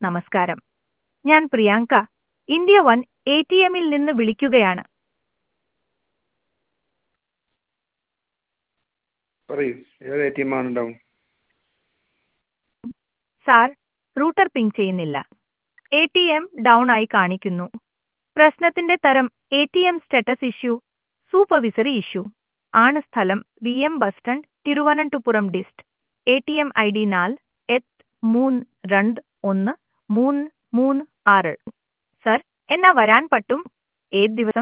നമസ്കാരം ഞാൻ Priyanka India one A T എമ്മിൽ നിന്ന് വിളിക്കുകയാണ് പറയൂ ഏത് എ ടി എം ആണ് ഡൗൺ സാർ റൂട്ടർ പിങ് ചെയ്യുന്നില്ല എ ടി എം ഡൗൺ ആയി കാണിക്കുന്നു പ്രശ്നത്തിന്റെ തരം A T M status issue supervisory issue ആണ് സ്ഥലം V M bus stand Thiruvananthapuram dist A T M I D നാല് എട്ട് മൂന്ന് രണ്ട് ഒന്ന് മൂന്ന് മൂന്ന് ആറ് സർ എന്നാ വരാൻ പറ്റും ഏത് ദിവസം